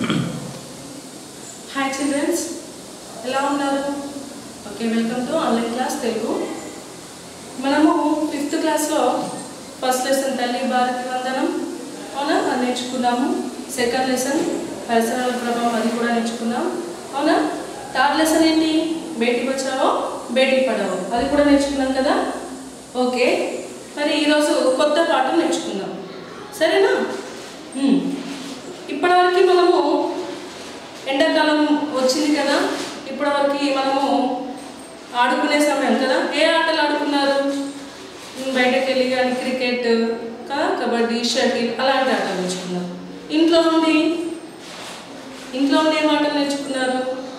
Hi childrens ఎలా ఉన్నారు okay welcome to online class Telugu మనము ఫిఫ్త్ క్లాస్లో ఫస్ట్ లెసన్ తల్లి భారతి వందనం అవునా అది నేర్చుకున్నాము సెకండ్ లెసన్ పరిసరాల ప్రభావం అది కూడా నేర్చుకున్నాం అవునా థర్డ్ లెసన్ ఏంటి బేటీ బచావో బేటీ పడావో అది కూడా నేర్చుకున్నాం కదా ఓకే మరి ఈరోజు కొత్త పాఠం నేర్చుకుందాం సరేనా హ్మ్. ఇప్పటివరకు మనము ఎండాకాలం వచ్చింది కదా ఇప్పటివరకు మనము ఆడుకునే సమయం కదా ఏ ఆటలు ఆడుకున్నారు ఉమ్, బయటకు వెళ్ళి కానీ క్రికెట్ కదా కబడ్డీ షటిల్ అలాంటి ఆటలు నేర్చుకున్నారు ఇంట్లో ఉండి ఇంట్లో ఉండి ఏం ఆటలు నేర్చుకున్నారు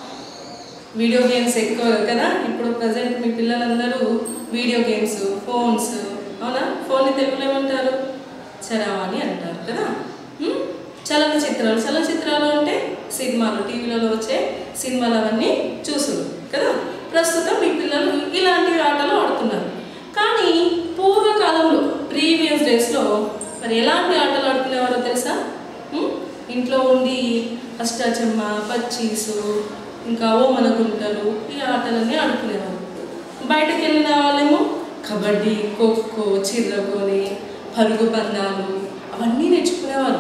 వీడియో గేమ్స్ ఎక్కువ కదా ఇప్పుడు ప్రజెంట్ మీ పిల్లలందరూ వీడియో గేమ్స్ ఫోన్స్ అవునా ఫోన్ని తెలుగులో ఏమంటారు చరవాణి అంటారు కదా ఉమ్? చలనచిత్రాలు చలనచిత్రాలు అంటే సినిమాలు టీవీలలో వచ్చే సినిమాలు అవన్నీ చూసుడు కదా ప్రస్తుతం మీ పిల్లలు ఇలాంటి ఆటలు ఆడుతున్నారు కానీ పూర్వకాలంలో ప్రీవియస్ డేస్లో మరి ఎలాంటి ఆటలు ఆడుకునేవారో తెలుసా ఉమ్? ఇంట్లో ఉండి అష్టాచమ్మ పచ్చీసు ఇంకా ఓమన గుంటలు ఈ ఆటలన్నీ ఆడుకునేవారు బయటకు వెళ్ళిన వాళ్ళేమో కబడ్డీ ఖోఖో చిర్రగోని పరుగు పందాలు అవన్నీ నేర్చుకునేవారు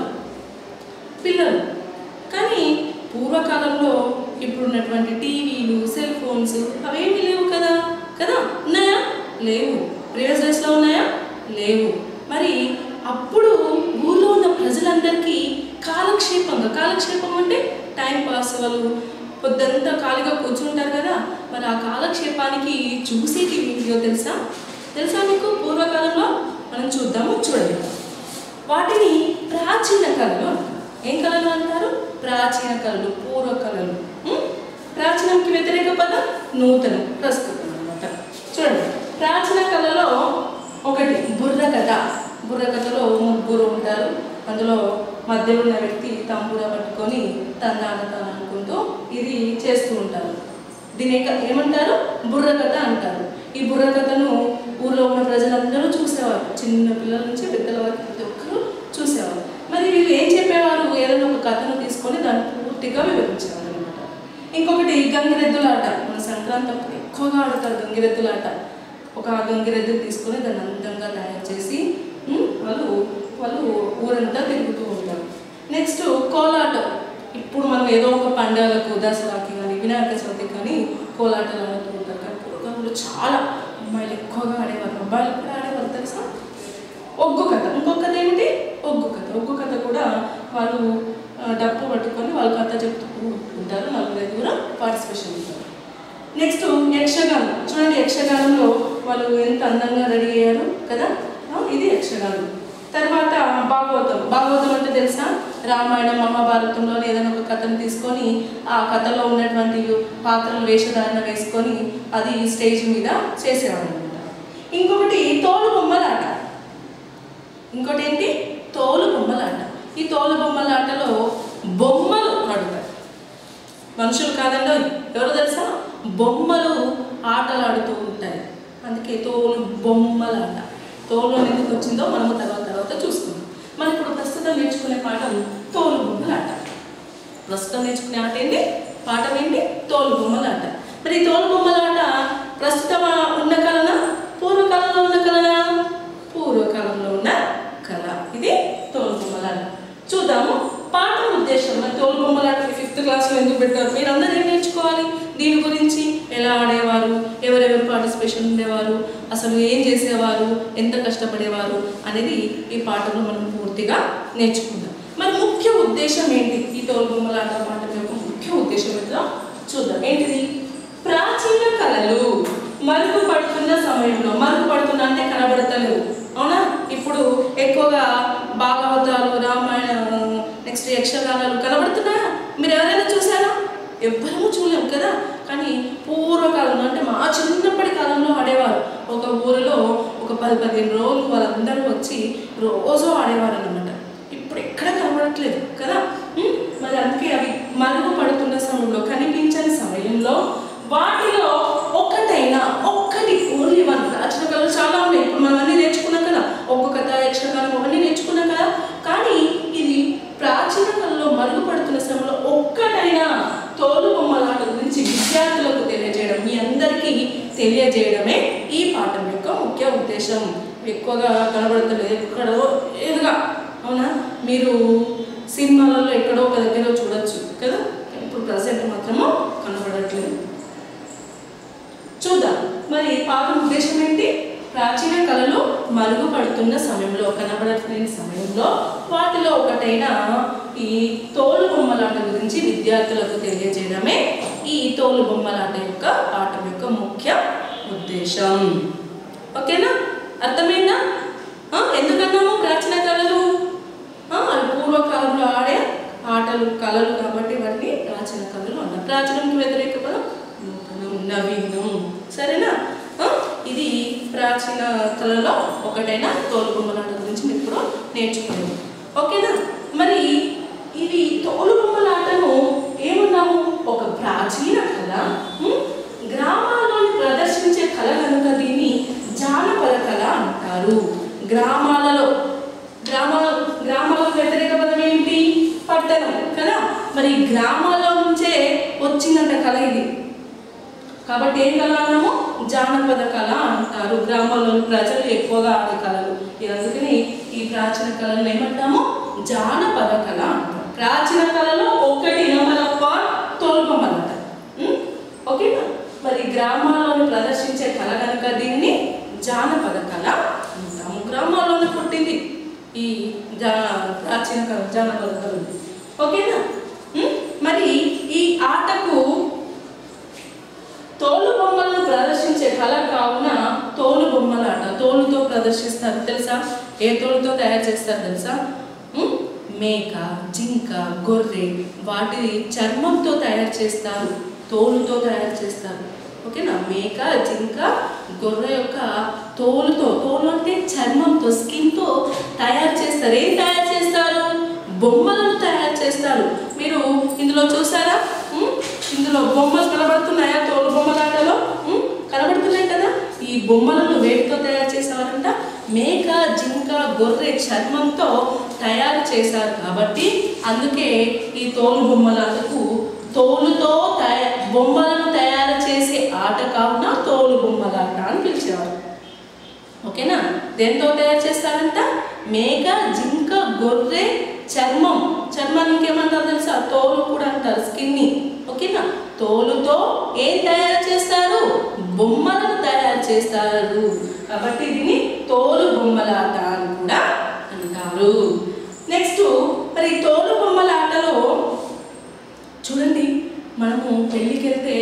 పిల్లలు కానీ పూర్వకాలంలో ఇప్పుడున్నటువంటి టీవీలు సెల్ ఫోన్స్ అవేమీ లేవు కదా కదా ఉన్నాయా లేవు ప్రీవియస్ డేస్లో ఉన్నాయా లేవు మరి అప్పుడు ఊళ్ళో ఉన్న ప్రజలందరికీ కాలక్షేపంగా కాలక్షేపం అంటే టైం పాస్ వాళ్ళు పొద్దంతా ఖాళీగా కూర్చుంటారు కదా మరి ఆ కాలక్షేపానికి చూసేది ఏంటియో తెలుసా తెలుసా మీకు పూర్వకాలంలో మనం చూద్దాము చూడండి వాటిని ప్రాచీన కళలు అంటారు ఏం కళలు అంటారు ప్రాచీన కళలు పూర్వ కళలు ఉం? ప్రాచీనంకి వ్యతిరేక పదం నూతనం ప్రస్తుతం అనమాట చూడండి ప్రాచీన కళలో ఒకటి బుర్రకథ బుర్రకథలో ముగ్గురు ఉంటారు అందులో మధ్యలో ఉన్న వ్యక్తి తంబుర పట్టుకొని తందాన తాను అనుకుంటూ ఇది చేస్తూ ఉంటారు దీని యొక్క ఏమంటారు బుర్రకథ అంటారు ఈ బుర్రకథను ఊళ్ళో ఉన్న ప్రజలందరూ చూసేవారు చిన్న పిల్లల నుంచి పెద్దల వరకు ప్రతి ఒక్కరూ చూసేవారు మరి వీళ్ళు ఏం చెప్పేవారు ఏదైనా ఒక కథను తీసుకొని దాన్ని పూర్తిగా వివరించేవారు అనమాట ఇంకొకటి గంగిరెద్దులాట మన సంక్రాంతి అప్పుడు ఎక్కువగా ఆడతారు గంగిరెద్దులాట ఒక గంగిరెద్దు తీసుకొని దాన్ని అందంగా తయారు చేసి ఉమ్, వాళ్ళు వాళ్ళు ఊరంతా తిరుగుతూ ఉంటారు నెక్స్ట్ కోలాటం ఇప్పుడు మనం ఏదో ఒక పండుగలకు దసరాకి కానీ వినాయక చవితికి కానీ కోలాటలు ఆడుతూ ఉంటారు కానీ పూర్వకాలంలో చాలా అమ్మాయిలు ఎక్కువగా ఆడేవారు అబ్బాయిలు కూడా ఆడేవారు తెలుసా ఒగ్గు కథ ఇంకొక కథ ఏమిటి ఒగ్గు కథ ఒగ్గు కథ కూడా వాళ్ళు ఆ, డప్పు పట్టుకొని వాళ్ళ కథ చెప్తూ ఉంటారు నలుగురు ఐదుగురు పార్టిసిపేషన్ ఉంటారు నెక్స్ట్ యక్షగానం చూడండి యక్షగానంలో వాళ్ళు ఎంత అందంగా రెడీ అయ్యారు కదా ఆ, ఇది యక్షగానం తర్వాత భాగవతం భాగవతం అంటే తెలుసా రామాయణం మహాభారతంలో ఏదైనా ఒక కథను తీసుకొని ఆ కథలో ఉన్నటువంటి పాత్రలు వేషధారణ వేసుకొని అది స్టేజ్ మీద చేసేవాడు అనమాట ఇంకొకటి తోలు బొమ్మలాట ఇంకోటి ఏంటి తోలు బొమ్మలాట ఈ తోలు బొమ్మలాటలో బొమ్మలు ఆడుతారు మనుషులు కాదండి ఎవరు తెలుసా బొమ్మలు ఆటలాడుతూ ఉంటాయి అందుకే తోలు బొమ్మలాట తోలు అని ఎందుకు వచ్చిందో మనము తర్వాత తర్వాత చూసుకుందాం మనం ఇప్పుడు ప్రస్తుతం నేర్చుకునే పాఠం తోలు బొమ్మలాట ప్రస్తుతం నేర్చుకునే ఆట ఏంటి పాఠం ఏంటి తోలు బొమ్మలాట మరి ఈ తోలు బొమ్మలాట ప్రస్తుతం ఉన్న కళనా పూర్వకాలంలో ఉన్న కళనా పూర్వకాలంలో ఉన్న కళ ఇది తోలు బొమ్మలాట చూద్దాము పాఠం ఉద్దేశం మరి తోలు బొమ్మలాటకి ఫిఫ్త్ క్లాస్లో ఎందుకు పెట్టారు మీరు అందరూ ఏం నేర్చుకోవాలి దీని గురించి ఎలా ఆడేవారు ఎవరెవరు పార్టిసిపేషన్ ఉండేవారు అసలు ఏం చేసేవారు ఎంత కష్టపడేవారు అనేది ఈ పాఠంలో మనం పూర్తిగా నేర్చుకుందాం మరి ముఖ్య ఉద్దేశం ఏంటి ఈ తోలు బొమ్మలాట పాఠం యొక్క ముఖ్య ఉద్దేశం ఏంటో చూద్దాం ఏంటిది ప్రాచీన కళలు మరుగు పడుతున్న సమయంలో మరుగు పడుతున్న అంటే కనబడతలేవు అవునా ఇప్పుడు ఎక్కువగా భాగవతాలు రామాయణ నెక్స్ట్ యక్షగానాలు కనబడుతున్నాయా మీరు ఎవరైనా చూసారా ఎవ్వరూ చూడలేము కదా కానీ పూర్వకాలంలో అంటే మా చిన్నప్పటి కాలంలో ఆడేవారు ఒక ఊరిలో ఒక పది పదిహేను రోజులు వాళ్ళందరూ వచ్చి రోజు ఆడేవారు అనమాట ఇప్పుడు ఎక్కడ కనబడట్లేదు కదా ఉమ్, మరి అందుకే అవి మరుగు పడుతున్న సమయంలో కనిపించని సమయంలో వాటిలో ఒకటైనా ఒక్కటి ఓన్లీ వన్ ప్రాచీన కళలు చాలా ఉన్నాయి ఇప్పుడు మనం అన్నీ నేర్చుకున్నాం కదా ఒక్కొక్క కథ యక్షగానం అవన్నీ నేర్చుకున్నాం కదా కానీ ఇది ప్రాచీన కళలో మరుగు మరుగుపడుతున్న సమయంలో ఒక్కటైనా తోలు బొమ్మలాట గురించి విద్యార్థులకు తెలియజేయడం మీ అందరికీ తెలియజేయడమే ఈ పాఠం యొక్క ముఖ్య ఉద్దేశం ఎక్కువగా కనబడతలేదు ఎక్కడో ఏదిగా అవునా మీరు సినిమాలలో ఎక్కడో ఒక దగ్గర చూడొచ్చు కదా ఇప్పుడు ప్రజెంట్ మాత్రము కనబడట్లేదు చూద్దాం మరి పాఠం ఉద్దేశం ఏంటి ప్రాచీన కళలు మరుగుపడుతున్న సమయంలో కనబడలేని సమయంలో వాటిలో ఒకటైన ఈ తోలు బొమ్మలాట గురించి విద్యార్థులకు తెలియజేయడమే ఈ తోలు బొమ్మలాట యొక్క పాఠం యొక్క ముఖ్య ఉద్దేశం ఓకేనా అర్థమైందా ఆ, ఎందుకన్నాము ప్రాచీన కళలు ఆ, అవి పూర్వకాలంలో ఆడే ఆటలు కళలు కాబట్టి వాటిని ప్రాచీన కళలు అన్నారు ప్రాచీనంకి వ్యతిరేక పదం నూతనం నవీనం సరేనా ఆ, ఇది ప్రాచీన కళలో ఒకటైన తోలు బొమ్మలాట గురించి మీరు ఇప్పుడు నేర్చుకున్నాము ఓకేనా మరి ఇది తోలు బొమ్మలాటను ఏమన్నాము ఒక ప్రాచీన కళ ఉం? గ్రామాల్లోని ప్రదర్శించే కళ కనుక దీన్ని జానపద కళ అంటారు గ్రామాలలో గ్రామాల గ్రామాలకు వ్యతిరేక పదం ఏంటి పట్టణం కదా మరి గ్రామాల్లో నుంచే వచ్చిందంట కళ ఇది కాబట్టి ఏం కళ అన్నాము జానపద కళ అంటారు గ్రామాల్లోని ప్రజలు ఎక్కువగా ఆడే కళలు ఇది అందుకని ఈ ప్రాచీన కళలను ఏమంటాము జానపద కళ అంటారు ప్రాచీన కళలో ఒక్కటి నమ్మలప్ప తోలుబొమ్మలంట ఉం? ఓకేనా మరి గ్రామాల్లోని ప్రదర్శించే కళ కనుక దీన్ని జానపద కళ అంటాము గ్రామాల్లోనే పుట్టింది ఈ జా ప్రాచీన కళ జానపద కళ ఓకేనా ఉం? మరి ఈ ఆటకు తోలు బొమ్మలను ప్రదర్శించే కళ కావున తోలు బొమ్మలాట తోలుతో ప్రదర్శిస్తారు తెలుసా ఏ తోలుతో తయారు చేస్తారు తెలుసా ఉం? మేక జింక గొర్రె వాటి చర్మంతో తయారు చేస్తారు తోలుతో తయారు చేస్తారు ఓకేనా మేక జింక గొర్రె యొక్క తోలుతో తోలు అంటే చర్మంతో స్కిన్తో తయారు చేస్తారు ఏం తయారు చేస్తారు బొమ్మలను తయారు చేస్తారు మీరు ఇందులో చూసారా ఉం? ఇందులో బొమ్మలు కనబడుతున్నాయా తోలు బొమ్మలాటలో ఉం? కనబడుతున్నాయి కదా ఈ బొమ్మలను వేటితో తయారు చేసేవారంట మేక జింక గొర్రె చర్మంతో తయారు చేశారు కాబట్టి అందుకే ఈ తోలు బొమ్మలాటకు తోలుతో తయా బొమ్మలను తయారు చేసే ఆట కావున తోలు బొమ్మలాట అని పిలిచేవారు ఓకేనా దేంతో తయారు చేస్తారంట మేక జింక గొర్రె చర్మం చర్మం ఇంకేమంటారు తెలుసా తోలు కూడా అంటారు స్కిన్ని ఓకేనా తోలుతో ఏం తయారు చేస్తారు బొమ్మలను తయారు చేస్తారు కాబట్టి దీన్ని తోలు బొమ్మలాట అని కూడా అంటారు నెక్స్ట్ మరి ఈ తోలు బొమ్మలాటలో చూడండి మనము పెళ్ళికి వెళ్తే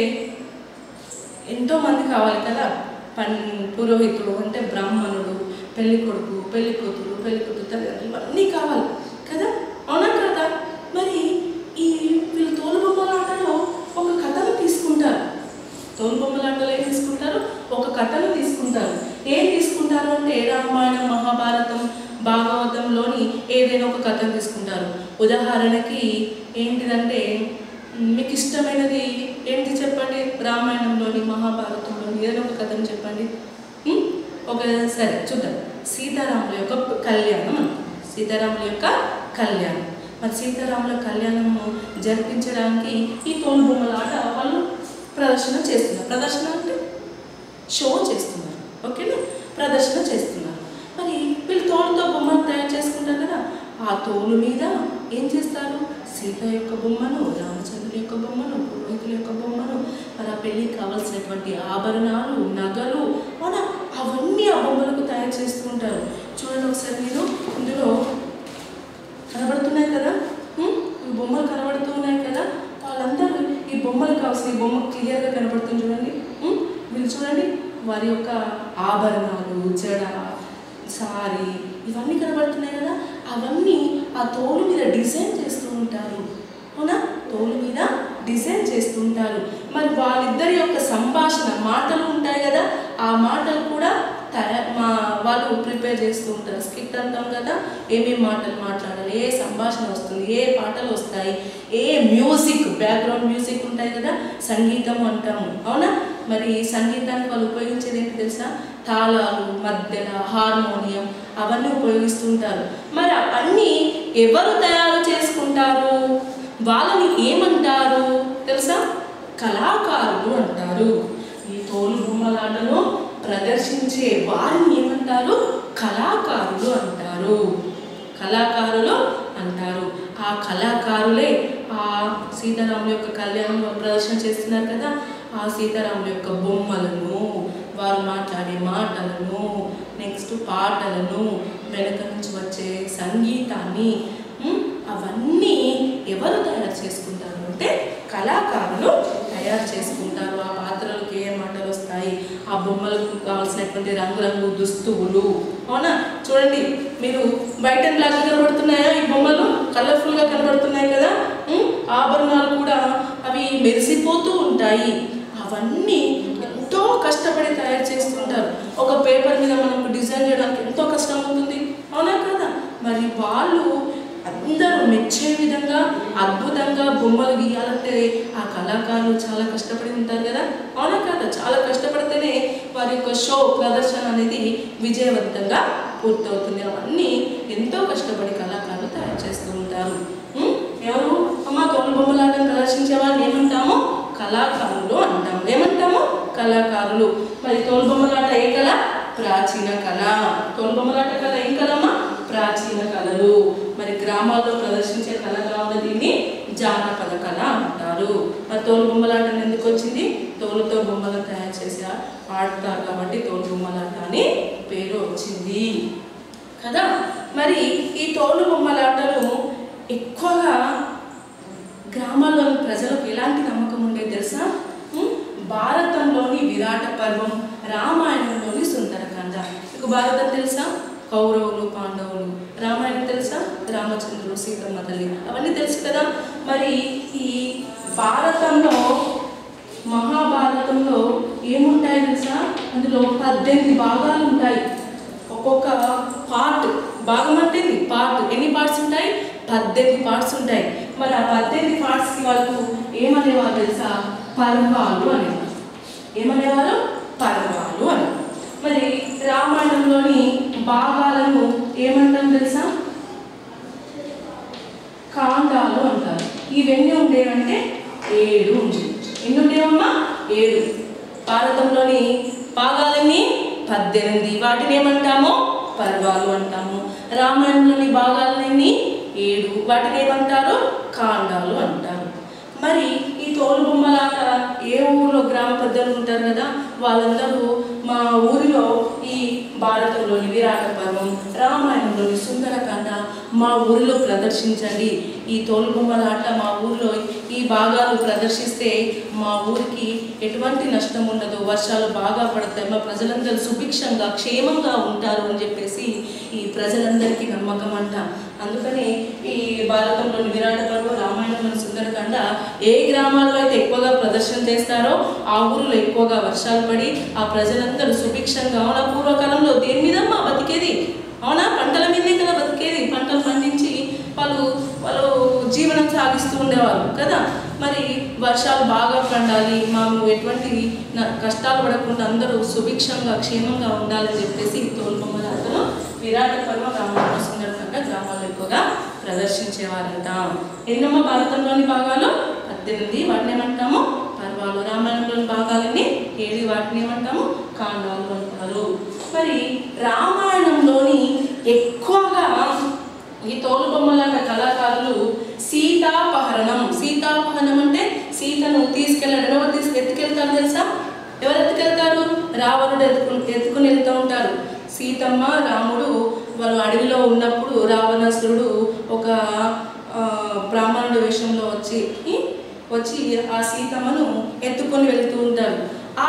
ఎంతో మంది కావాలి కదా పన్ పురోహితుడు అంటే బ్రాహ్మణుడు పెళ్లి కొడుకు పెళ్లి కూతురు పెళ్లి కూతురు తల్లిదండ్రులు ఇవన్నీ కావాలి కదా అవునా కదా మరి ఈ వీళ్ళు తోలుబొమ్మలాటలో ఒక కథను తీసుకుంటారు తోలుబొమ్మలాటలో ఏం తీసుకుంటారు ఒక కథను తీసుకుంటారు ఏం తీసుకుంటారు అంటే రామాయణం మహాభారతం భాగవతంలోని ఏదైనా ఒక కథను తీసుకుంటారు ఉదాహరణకి ఏంటిదంటే మీకు ఇష్టమైనది ఏంటి చెప్పండి రామాయణంలోని మహాభారతంలోని ఏదైనా ఒక కథను చెప్పండి ఉం? ఒక సరే చూద్దాం సీతారాముల యొక్క కళ్యాణం అనుకో సీతారాముల యొక్క కళ్యాణం మరి సీతారాముల కళ్యాణము జరిపించడానికి ఈ తోలు బొమ్మల ఆట వాళ్ళు ప్రదర్శన చేస్తున్నారు ప్రదర్శన అంటే షో చేస్తున్నారు ఓకేనా ప్రదర్శన చేస్తున్నారు మరి వీళ్ళు తోలుతో బొమ్మను తయారు చేసుకుంటారు కదా ఆ తోలు మీద ఏం చేస్తారు సీత యొక్క బొమ్మను రామచంద్రుని యొక్క బొమ్మను పురోహితుల యొక్క బొమ్మను మరి ఆ పెళ్ళికి కావాల్సినటువంటి ఆభరణాలు నగలు మన అవన్నీ ఆ బొమ్మలకు తయారు చేస్తూ ఉంటారు చూడండి ఒకసారి మీరు ఇందులో కనబడుతున్నాయి కదా ఉం? ఈ బొమ్మలు కనబడుతూ ఉన్నాయి కదా వాళ్ళందరూ ఈ బొమ్మలు కావాల్సిన ఈ బొమ్మ క్లియర్గా కనబడుతుంది చూడండి ఉం? వీళ్ళు చూడండి వారి యొక్క ఆభరణాలు జడ సారీ ఇవన్నీ కనబడుతున్నాయి కదా అవన్నీ ఆ తోలు మీద డిజైన్ చేస్తూ ఉంటారు అవునా తోలు మీద డిజైన్ చేస్తూ ఉంటారు మరి వాళ్ళిద్దరి యొక్క సంభాషణ మాటలు ఉంటాయి కదా ఆ మాటలు కూడా తయా- మా వాళ్ళు ప్రిపేర్ చేస్తూ ఉంటారు స్కిట్ అంటాం కదా ఏమేమి మాటలు మాట్లాడాలి ఏ సంభాషణ వస్తుంది ఏ పాటలు వస్తాయి ఏ మ్యూజిక్ బ్యాక్గ్రౌండ్ మ్యూజిక్ ఉంటాయి కదా సంగీతం అంటాము అవునా మరి సంగీతానికి వాళ్ళు ఉపయోగించేది ఏంటి తెలుసా తాళాలు మధ్యల హార్మోనియం అవన్నీ ఉపయోగిస్తుంటారు మరి అవన్నీ ఎవరు తయారు చేసుకుంటారు వాళ్ళని ఏమంటారు తెలుసా కళాకారులు అంటారు ఈ తోలు బొమ్మలాటను ప్రదర్శించే వారిని ఏమంటారు కళాకారులు అంటారు కళాకారులు అంటారు ఆ కళాకారులే ఆ సీతారాముల యొక్క కళ్యాణం ప్రదర్శన చేస్తున్నారు కదా ఆ సీతారాముల యొక్క బొమ్మలను వారు మాట్లాడే మాటలను నెక్స్ట్ పాటలను వెనక నుంచి వచ్చే సంగీతాన్ని ఉమ్, అవన్నీ ఎవరు తయారు చేసుకుంటారు అంటే కళాకారులు తయారు చేసుకుంటారు ఆ పాత్రలకు ఏ మాటలు వస్తాయి ఆ బొమ్మలకు కావాల్సినటువంటి రంగురంగు దుస్తువులు అవునా చూడండి మీరు బయట లాగా కనబడుతున్నాయా ఈ బొమ్మలు కలర్ఫుల్గా కనబడుతున్నాయి కదా ఉమ్, ఆభరణాలు కూడా అవి మెరిసిపోతూ ఉంటాయి అవన్నీ ఎంతో కష్టపడి తయారు చేస్తుంటారు ఒక పేపర్ మీద మనకు డిజైన్ చేయడానికి ఎంతో కష్టం అవుతుంది అవునా కదా మరి వాళ్ళు అందరూ మెచ్చే విధంగా అద్భుతంగా బొమ్మలు గీయాలంటే ఆ కళాకారులు చాలా కష్టపడి ఉంటారు కదా అవునా కదా చాలా కష్టపడితేనే వారి యొక్క షో ప్రదర్శన అనేది విజయవంతంగా పూర్తవుతుంది అవన్నీ ఎంతో కష్టపడి కళాకారులు తయారు చేస్తూ ఉంటారు ఉం? ఎవరు అమ్మ తోలు బొమ్మలాటను ప్రదర్శించే వారిని ఏమంటాము కళాకారులు అంటాము ఏమంటాము కళాకారులు మరి తోలు బొమ్మలాట ఏ కళ ప్రాచీన కళ తోలు బొమ్మలాట కళ ఏం కళమ్మా ప్రాచీన కళలు మరి గ్రామాల్లో ప్రదర్శించే కళగా ఉన్న దీన్ని జానపద కళ అంటారు మరి తోలు బొమ్మలాట ఎందుకు వచ్చింది తోలుతో బొమ్మలను తయారు చేసి ఆడతారు కాబట్టి తోలు బొమ్మలాట అని పేరు వచ్చింది కదా మరి ఈ తోలు బొమ్మలాటలు ఎక్కువగా గ్రామాల్లోని ప్రజలకు ఎలాంటి నమ్మకం ఉండేది తెలుసా ఉం? భారతంలోని విరాట పర్వం రామాయణంలోని సుందరకాండ మీకు భారతం తెలుసా కౌరవులు పాండవులు రామాయణం తెలుసా రామచంద్రుడు సీతమ్మ తల్లి అవన్నీ తెలుసు కదా మరి ఈ భారతంలో మహాభారతంలో ఏముంటాయి తెలుసా అందులో పద్దెనిమిది భాగాలు ఉంటాయి ఒక్కొక్క పార్ట్ భాగం అంటే ఇది పార్ట్ ఎన్ని పార్ట్స్ ఉంటాయి పద్దెనిమిది పార్ట్స్ ఉంటాయి మరి ఆ పద్దెనిమిది పార్ట్స్కి వాళ్ళు ఏమనేవారు తెలుసా పర్వాలు అనేవారు ఏమనేవారు పర్వాలు అని మరి రామాయణంలోని భాగాలను ఏమంటాం తెలుసా కాండాలు అంటారు ఇవన్నీ ఉండేవంటే ఏడు ఉంది ఎన్ని ఉండేవమ్మా ఏడు భారతంలోని భాగాలన్నీ పద్దెనిమిది వాటిని ఏమంటాము పర్వాలు అంటాము రామాయణంలోని భాగాలన్నీ ఏడు వాటిని ఏమంటారు కాండాలు అంటారు మరి ఈ తోలు బొమ్మలాట ఏ ఊరిలో గ్రామ పెద్దలు ఉంటారు కదా వాళ్ళందరూ మా ఊరిలో ఈ భారతంలోని విరాట పర్వం రామాయణంలోని సుందరకాండ మా ఊరిలో ప్రదర్శించండి ఈ తోలు బొమ్మలాట మా ఊరిలో ఈ భాగాలు ప్రదర్శిస్తే మా ఊరికి ఎటువంటి నష్టం ఉండదు వర్షాలు బాగా పడతాయి మా ప్రజలందరూ సుభిక్షంగా క్షేమంగా ఉంటారు అని చెప్పేసి ఈ ప్రజలందరికీ నమ్మకం అంట అందుకని ఈ భారతంలోని విరాట పర్వం రామాయణంలోని సుందరకాండ ఏ గ్రామాల్లో అయితే ఎక్కువగా ప్రదర్శన చేస్తారో ఆ ఊరిలో ఎక్కువగా వర్షాలు పడి ఆ ప్రజలందరూ సుభిక్షంగా అవునా పూర్వకాలంలో దేని మీదమ్మా బతికేది అవునా పంటల మీదే కదా బతికేది పంటలు పండించి వాళ్ళు వాళ్ళు జీవనం సాగిస్తూ ఉండేవారు కదా మరి వర్షాలు బాగా పండాలి మాము ఎటువంటి న- కష్టాలు పడకుండా అందరూ సుభిక్షంగా క్షేమంగా ఉండాలని చెప్పేసి ఈ తోలుబొమ్మలాటను విరాట పర్వ రామాయణ సుందరకంగా గ్రామాల్లో ఎక్కువగా ప్రదర్శించేవారంట ఎన్నమ్మ భారతంలోని భాగాలు పద్దెనిమిది వాటిని ఏమంటాము పర్వాలు రామాయణంలోని భాగాలన్నీ ఏడు వాటిని ఏమంటాము కాండాలు అంటారు మరి రామాయణంలోని ఎక్కువగా ఈ తోలుబొమ్మలాట కళాకారులు సీతాపహరణం సీతాపహరణం అంటే సీతను తీసుకెళ్ళడం ఎవరు తీసుకు ఎత్తుకెళ్తారు తెలుసా ఎవరు ఎత్తుకెళ్తారు రావణుడు ఎత్తుకు ఎత్తుకుని వెళ్తూ ఉంటారు సీతమ్మ రాముడు వాళ్ళు అడవిలో ఉన్నప్పుడు రావణాసురుడు ఒక ఆ, బ్రాహ్మణుడి వేషంలో వచ్చి వచ్చి ఆ సీతమ్మను ఎత్తుకొని వెళ్తూ ఉంటారు ఆ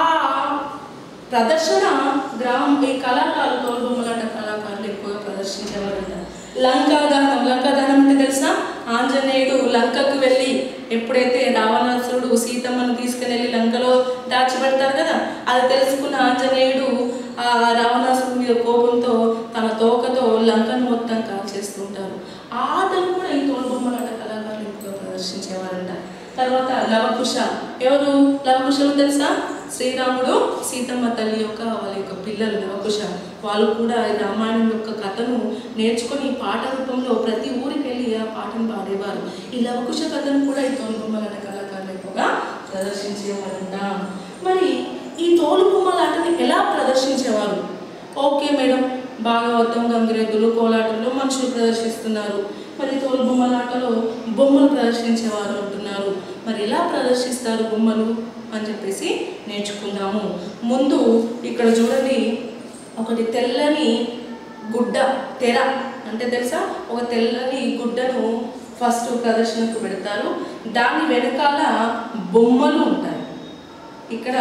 ప్రదర్శన గ్రామ ఈ కళాకారులు తోలుబొమ్మలాట కళాకారులు ఎక్కువగా ప్రదర్శించేవారంట లంకాదహనం లంకాదహనం అంటే తెలుసా ఆంజనేయుడు లంకకు వెళ్ళి ఎప్పుడైతే రావణాసురుడు సీతమ్మను తీసుకుని వెళ్ళి లంకలో దాచిపెడతారు కదా అది తెలుసుకున్న ఆంజనేయుడు ఆ రావణాసురుడి మీద కోపంతో తన తోకతో లంకను మొత్తం కాల్చేస్తుంటారు ఆ ఆటలు కూడా ఈ తోలుబొమ్మలాట కళాకారులు ఎక్కువగా ప్రదర్శించేవారంట తర్వాత లవకుశ ఎవరు లవకుశలు తెలుసా శ్రీరాముడు సీతమ్మ తల్లి యొక్క వాళ్ళ యొక్క పిల్లలు లవకుశ వాళ్ళు కూడా ఈ రామాయణం యొక్క కథను నేర్చుకొని పాట రూపంలో ప్రతి ఊరికి వెళ్ళి ఆ ఆ పాటను పాడేవారు ఈ లవకుశ కథను కూడా ఈ తోలుబొమ్మలాట కళాకారులు ఎక్కువగా ప్రదర్శించేవారంట మరి ఈ తోలుబొమ్మలాటని ఎలా ప్రదర్శించేవారు ఓకే మేడం భాగవతం గంగిరెద్దులు కోలాటలు మనుషులు ప్రదర్శిస్తున్నారు మరి తోలుబొమ్మలాటలో బొమ్మలు ప్రదర్శించేవారు అంటున్నారు మరి ఎలా ప్రదర్శిస్తారు బొమ్మలు అని చెప్పేసి నేర్చుకుందాము ముందు ఇక్కడ చూడండి ఒకటి తెల్లని గుడ్డ తెర అంటే తెలుసా ఒక తెల్లని గుడ్డను ఫస్ట్ ప్రదర్శనకు పెడతారు దాని వెనకాల బొమ్మలు ఉంటాయి ఇక్కడ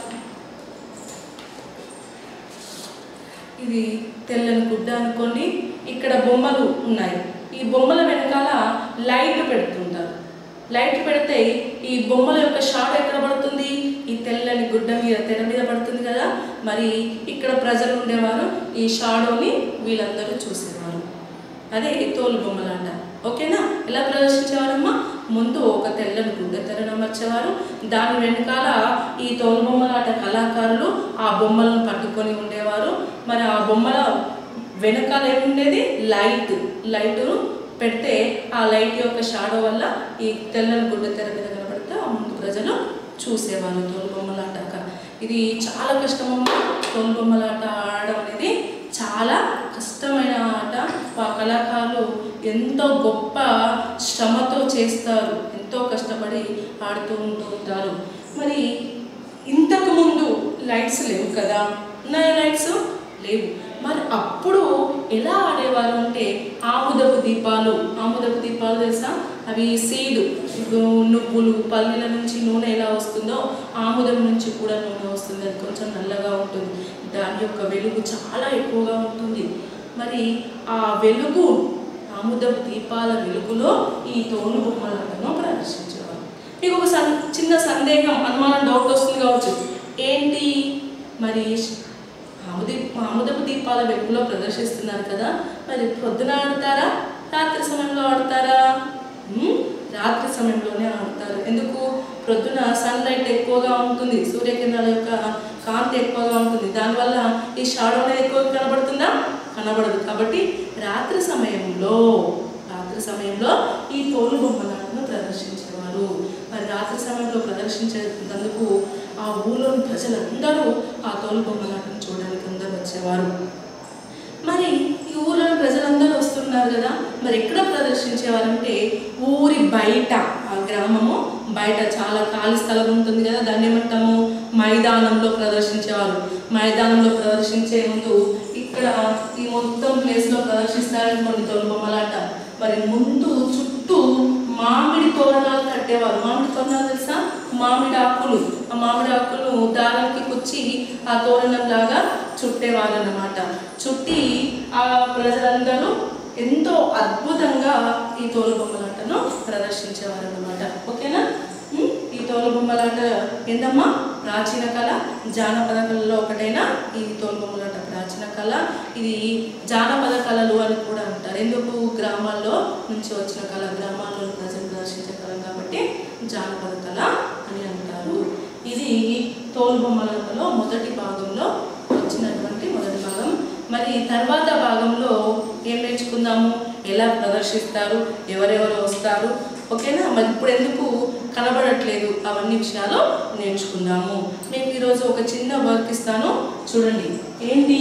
ఇది తెల్లని గుడ్డ అనుకోండి ఇక్కడ బొమ్మలు ఉన్నాయి ఈ బొమ్మల వెనకాల లైట్ పెడుతుంటారు లైట్ పెడితే ఈ బొమ్మల యొక్క షాడో ఎక్కడ పడుతుంది ఈ తెల్లని గుడ్డ మీద తెర మీద పడుతుంది కదా మరి ఇక్కడ ప్రజలు ఉండేవారు ఈ షాడోని వీళ్ళందరూ చూసేవారు అదే తోలు బొమ్మలాట ఓకేనా ఎలా ప్రదర్శించేవారమ్మా ముందు ఒక తెల్లని గుడ్డ తెరను అమర్చేవారు దాని వెనకాల ఈ తోలు బొమ్మలాట కళాకారులు ఆ బొమ్మలను పట్టుకొని ఉండేవారు మరి ఆ బొమ్మల వెనకాల ఏముండేది లైట్ లైట్ పెడితే ఆ లైట్ యొక్క షాడో వల్ల ఈ తెల్లని గుడ్డ తెర మీద కనబడితే ఆ ముందు ప్రజలు చూసేవాళ్ళు తోలు బొమ్మలాట ఇది చాలా కష్టమమ్మా తోలు బొమ్మలాట ఆడడం అనేది చాలా కష్టమైన ఆట ఆ కళాకారులు ఎంతో గొప్ప శ్రమతో చేస్తారు ఎంతో కష్టపడి ఆడుతూ ఉంటూ ఉంటారు మరి ఇంతకు ముందు లైట్స్ లేవు కదా ఉన్నాయా లైట్స్ లేవు మరి అప్పుడు ఎలా ఆడేవారు అంటే ఆముదపు దీపాలు ఆముదపు దీపాలు తెలుసా అవి సీడు ఇప్పుడు నువ్వులు పల్లీల నుంచి నూనె ఎలా వస్తుందో ఆముదం నుంచి కూడా నూనె వస్తుంది అది కొంచెం నల్లగా ఉంటుంది దాని యొక్క వెలుగు చాలా ఎక్కువగా ఉంటుంది మరి ఆ వెలుగు ఆముదపు దీపాల వెలుగులో ఈ తోలు బొమ్మలను ప్రదర్శించేవారు మీకు ఒక సన్ చిన్న సందేహం అనుమానం డౌట్ వస్తుంది కావచ్చు ఏంటి మరి ఆముది ఆముదపు దీపాల వెలుగులో ప్రదర్శిస్తున్నారు కదా మరి పొద్దున ఆడతారా రాత్రి సమయంలో ఆడతారా ఉమ్, రాత్రి సమయంలోనే ఆడతారు ఎందుకు ప్రొద్దున సన్లైట్ ఎక్కువగా ఉంటుంది సూర్యకిరణాల యొక్క కాంతి ఎక్కువగా ఉంటుంది దానివల్ల ఈ షాడో అనేది ఎక్కువగా కనబడుతుందా కనబడదు కాబట్టి రాత్రి సమయంలో రాత్రి సమయంలో ఈ తోలు బొమ్మలను ప్రదర్శించేవారు మరి రాత్రి సమయంలో ప్రదర్శించేందుకు ఆ ఊళ్ళోని ప్రజలందరూ ఆ తోలు బొమ్మలాటను చూడడానికి అందరూ వచ్చేవారు మరి ఈ ఊళ్ళోని ప్రజలందరూ వస్తున్నారు కదా మరి ఎక్కడ ప్రదర్శించేవారంటే ఊరి బయట ఆ గ్రామము బయట చాలా ఖాళీ స్థలం ఉంటుంది కదా దాన్ని ఏమంటాము మైదానంలో ప్రదర్శించేవారు మైదానంలో ప్రదర్శించే ముందు ఇక్కడ ఈ మొత్తం ప్లేస్లో ప్రదర్శిస్తారనుకోండి తోలు బొమ్మలాట మరి ముందు చుట్టూ మామిడి తోరణాలు కట్టేవారు మామిడి తోరణాలు తెలుసా మామిడి ఆకులు ఆ మామిడి ఆకులు దారానికి కుచ్చి ఆ తోరణం లాగా చుట్టేవారు అన్నమాట చుట్టి ఆ ప్రజలందరూ ఎంతో అద్భుతంగా ఈ తోలు బొమ్మలాటను ప్రదర్శించేవారు అన్నమాట ఓకేనా ఉమ్, ఈ తోలు బొమ్మలాట ఏందమ్మా ప్రాచీన కళ జానపద కళలో ఒకటైన ఈ తోలు బొమ్మలాట ప్రాచీన కళ ఇది జానపద కళలు అని కూడా అంటారు ఎందుకు గ్రామాల్లో నుంచి వచ్చిన కళ గ్రామాల్లో ప్రజలు ప్రదర్శించే కళ కాబట్టి జానపద కళ అని అంటారు ఇది తోలు బొమ్మలాటలో మొదటి భాగంలో వచ్చినటువంటి మొదటి భాగం మరి తర్వాత భాగంలో ఏం నేర్చుకుందాము ఎలా ప్రదర్శిస్తారు ఎవరెవరు వస్తారు ఓకేనా మరి ఇప్పుడు ఎందుకు కనబడట్లేదు అవన్నీ విషయాలు నేర్చుకుందాము మీకు ఈరోజు ఒక చిన్న వర్క్ ఇస్తాను చూడండి ఏంటి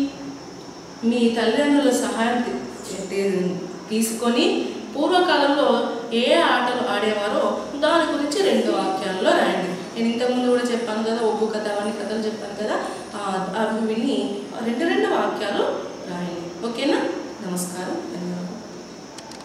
మీ తల్లిదండ్రుల సహాయం తీ- తీ- తీసుకొని పూర్వకాలంలో ఏ ఆటలు ఆడేవారో దాని గురించి రెండు వాక్యాల్లో రాయండి నేను ఇంతకుముందు కూడా చెప్పాను కదా ఒగ్గు కథ అవన్నీ కథలు చెప్పాను కదా ఆ, అవి విని రెండు రెండు వాక్యాలు రాయండి ఓకేనా నమస్కారం